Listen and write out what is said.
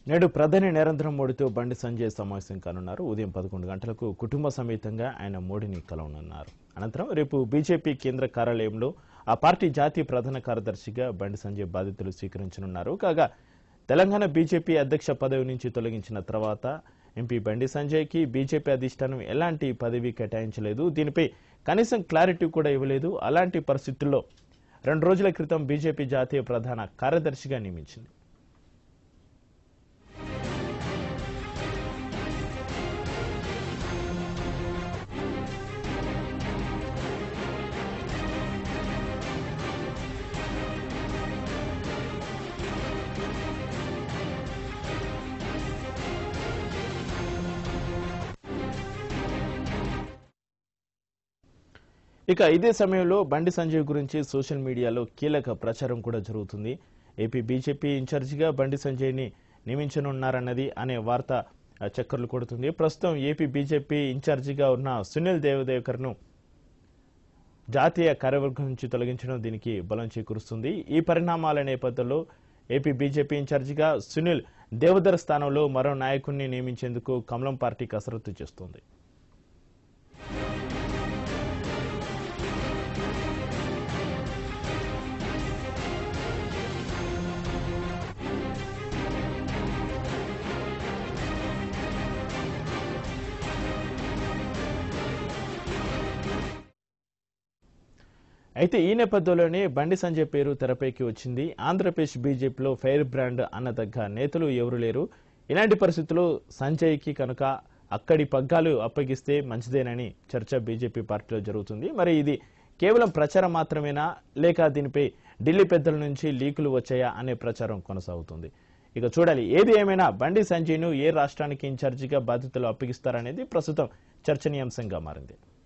నేడు ప్రధాని నరేంద్ర మోడీతో బండి సంజయ్ సమావేశం కానున్నారు ఉదయం పదకొండు గంటలకు కుటుంబ సమేతంగా ఆయన మోడీని కలవనున్నారు అనంతరం రేపు బీజేపీ కేంద్ర కార్యాలయంలో ఆ పార్టీ జాతీయ ప్రధాన కార్యదర్శిగా బండి సంజయ్ బాధ్యతలు స్వీకరించనున్నారు కాగా తెలంగాణ బీజేపీ అధ్యక్ష పదవి నుంచి తొలగించిన తర్వాత ఎంపీ బండి సంజయ్కి బీజేపీ అధిష్టానం ఎలాంటి పదవి కేటాయించలేదు దీనిపై కనీసం క్లారిటీ కూడా ఇవ్వలేదు అలాంటి పరిస్థితుల్లో రెండు రోజుల క్రితం బీజేపీ జాతీయ ప్రధాన కార్యదర్శిగా నియమించింది ఇక ఇదే సమయంలో బండి సంజయ్ గురించి సోషల్ మీడియాలో కీలక ప్రచారం కూడా జరుగుతుంది ఏపీ బీజేపీ ఇన్ఛార్జిగా బండి సంజయ్ని నియమించనున్నారన్నది అనే వార్త ఆ, చక్కర్లు కొడుతుంది ప్రస్తుతం ఏపీ బీజేపీ ఇన్ఛార్జిగా ఉన్న సునీల్ దేవదేవకర్ను జాతీయ కార్యవర్గం నుంచి తొలగించడం దీనికి బలం చేకూరుస్తుంది ఈ పరిణామాల నేపథ్యంలో ఏపీ బీజేపీ ఇన్ఛార్జిగా సునీల్ దేవదర్ స్థానంలో మరో నాయకుడిని నియమించేందుకు కమలం పార్టీ కసరత్తు చేస్తోంది అయితే ఈ నేపథ్యంలోనే బండి సంజయ్ పేరు తెరపైకి వచ్చింది ఆంధ్రప్రదేశ్ బీజేపీలో ఫెయిర్ బ్రాండ్ అన్నదగ్గ నేతలు ఎవరు లేరు ఇలాంటి పరిస్థితుల్లో సంజయ్కి కనుక అక్కడి పగ్గాలు అప్పగిస్తే మంచిదేనని చర్చ బీజేపీ పార్టీలో జరుగుతుంది మరి ఇది కేవలం ప్రచారం మాత్రమేనా లేక దీనిపై ఢిల్లీ పెద్దల నుంచి లీకులు వచ్చాయా అనే ప్రచారం కొనసాగుతుంది ఇక చూడాలి ఏది ఏమైనా బండి సంజయ్ను ఏ రాష్ట్రానికి ఇన్ఛార్జిగా బాధ్యతలు అప్పగిస్తారనేది ప్రస్తుతం చర్చనీయాంశంగా మారింది